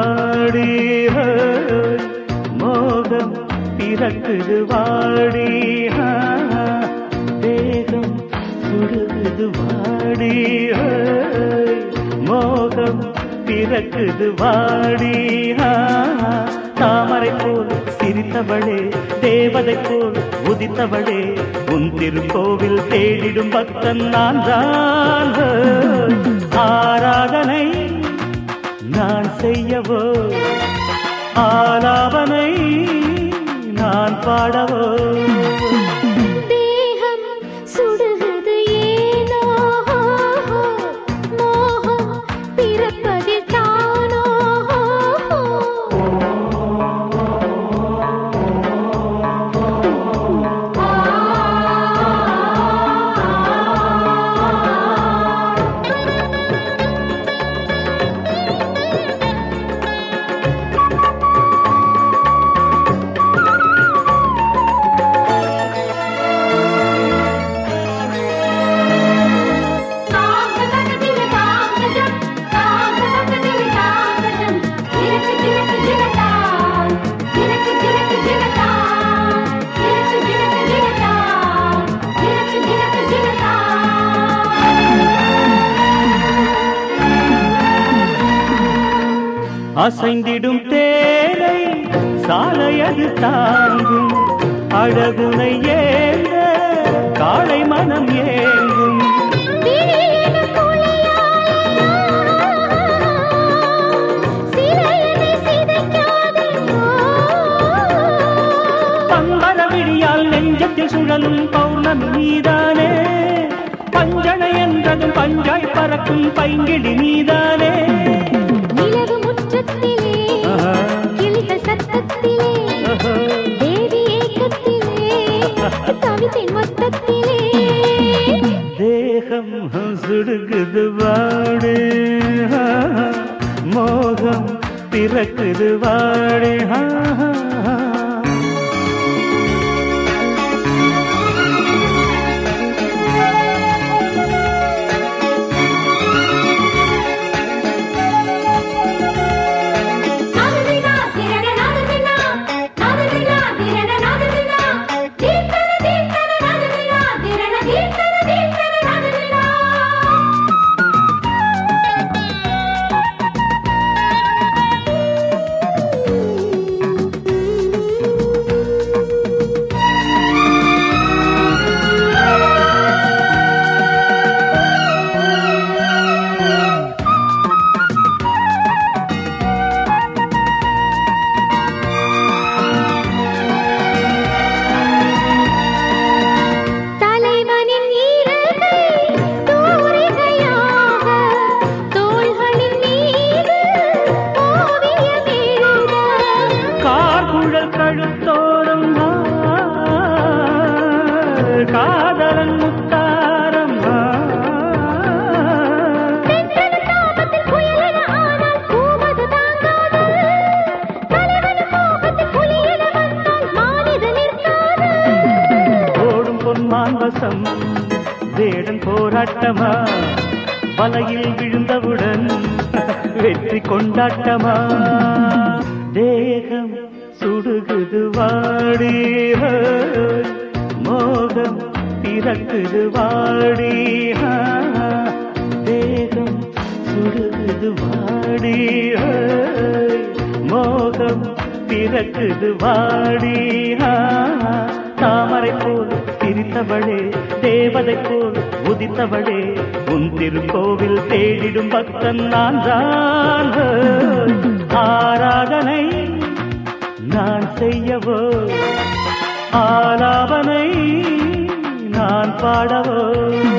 வாடி ஹோய். மோகம் பிறக்குது வாடி ஆ. தேகம் சுடுகுது வாடி ஹோய். மோகம் பிறக்குது வாடி ஆ. தாமரை போல் சிரித்தவளே தேவதை போல் உதித்தவளே உன் திருக்கோவில் தேடிடும் பக்தன் நான் தான் ஹோய். ஆராதனை நான் செய்யவோ ஆலாபனை நான் பாடவோ தேகம் சுடுகிறது ஏனோ மோகம் பிறப்பதில் தானோ அசைந்திடும் தேரை சாலையது தாங்கும் அழகுனை ஏந்த காளை மனம் ஏங்கும் பம்பர விழியால் நெஞ்சத்தில் சுழலும் பௌர்ணமி நீதானே பஞ்சனை என்றதும் பஞ்சாய் பறக்கும் பைங்கிழி நீதானே நிலவு முற்றத்திலே ஆஹா. கிளிகள் சத்தத்திலே ஆஹா. தேவி ஏக்கத்திலே கவிதை மொத்தத்திலே தேகம் சுடுகுது வாடு மோகம் பிறக்குது வாடு நாததினா திரண நாததினா நாததினா திரண நாததினா தீர்த்தன தீர்த்தன நாததினா திரண தீர்த்தன தீர்த்தன நாததினா தலைவனின் ஈரங்கள் தூரிகையாக தோள்களின் மீது ஓவியம் எழுத கார்குழல் கழுத்தோரம் ஆ, காதலன் முத்தாரம் ஆ. தென்றல தாபத்தில் புயலென ஆனால் பூமது தாங்காது தலைவன் கோபத்தில் புலியென வந்தால் மானிட நிற்காது ஓடும் பொன்மான் வசம் வேடன் போராட்டமா வலையில் விழுந்தவுடன் வெற்றி கொண்டாட்டமா தேகம் சுடுகுது வாடி ஹோய். மோகம் பிறக்குது வாடி ஆ. தேகம் சுடுகுது வாடி ஹோய். மோகம் பிறக்குது வாடி ஆ. தாமரை போல் சிரித்தவளே தேவதை போல் உதித்தவளே உன் திருக்கோவில் தேடிடும் பக்தன் நான் தான் ஆராதனை நான் செய்யவோ ஆலாபனை நான் பாடவோ